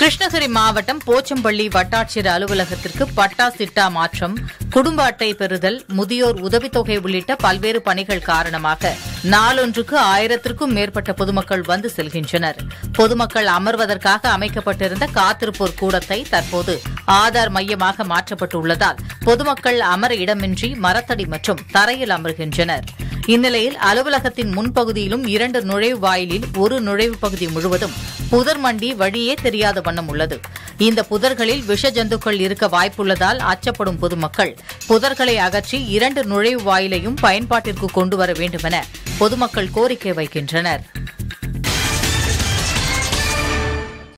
கிருஷ்ணகிரி மாவட்டம் போச்சம்பள்ளி வட்டாட்சியர் அலுவலகத்திற்கு பட்டா சிட்டா மாற்றம் குடும்ப அட்டை பெறுதல் முதியோர் உதவித்தொகை உள்ளிட்ட பல்வேறு பணிகள் காரணமாக நாளொன்றுக்கு ஆயிரத்திற்கும் மேற்பட்ட பொதுமக்கள் வந்து செல்கின்றனர் பொதுமக்கள் அமர்வதற்காக அமைக்கப்பட்டிருந்த காத்திருப்போர் கூடத்தை தற்போது ஆதார் மையமாக மாற்றப்பட்டுள்ளதால் பொதுமக்கள் அமர இடமின்றி மரத்தடி மற்றும் தரையில் அமர்கின்றனர் இந்நிலையில் அலுவலகத்தின் முன்பகுதியிலும் இரண்டு நுழைவு வாயிலில் ஒரு நுழைவு பகுதி முழுவதும் புதர் மண்டி வழியே தெரியாத வண்ணம் உள்ளது இந்த புதர்களில் விஷ ஜந்துக்கள் இருக்க வாய்ப்புள்ளதால் அச்சப்படும் பொதுமக்கள் புதர்களை அகற்றி இரண்டு நுழைவு வாயிலையும் பயன்பாட்டிற்கு கொண்டுவர வேண்டுமென பொதுமக்கள் கோரிக்கை வைக்கின்றனர்